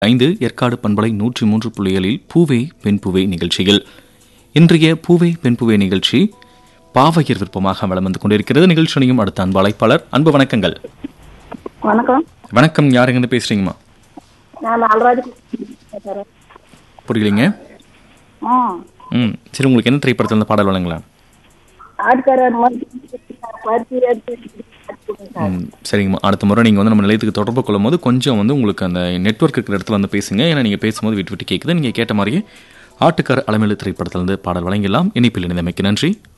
ஐந்து ஏற்காடு பண்பலை நூற்றி மூன்று புள்ளிகளில் பூவே பெண் பூவே நிகழ்ச்சியில் இன்றைய பூவே பெண் பூவே நிகழ்ச்சி பாவையர் விருப்பமாக வலம் வந்து கொண்டிருக்கிறது நிகழ்ச்சியையும் அடுத்த அன்பு அழைப்பாளர் அன்பு வணக்கங்கள் வணக்கம் வணக்கம் யாருங்க பேசுறீங்கம்மா நான் நாலராஜ் பேசுறேன் புரியலீங்க ஆ ம் சரி உங்களுக்கு என்ன திரைப்படத்தில் இருந்து பாடல் வழங்கலாம் ஆட்காரர் பருத்தி எடுத்து கொடுங்க சார். ம், சரிங்கம்மா அடுத்த முறை நீங்கள் வந்து நம்ம நிலையத்துக்கு தொடர்பு கொள்ளும் போது கொஞ்சம் வந்து உங்களுக்கு அந்த நெட்வொர்க் இருக்கிற இடத்துல வந்து பேசுங்க ஏன்னா நீங்கள் பேசும்போது விட்டு விட்டு கேட்குது நீங்கள் கேட்ட மாதிரியே ஆட்டுக்கார அலமேலு திரைப்படத்திலிருந்து பாடல் வழங்கிடலாம் இனிப்பில் இணைந்தமைக்கு நன்றி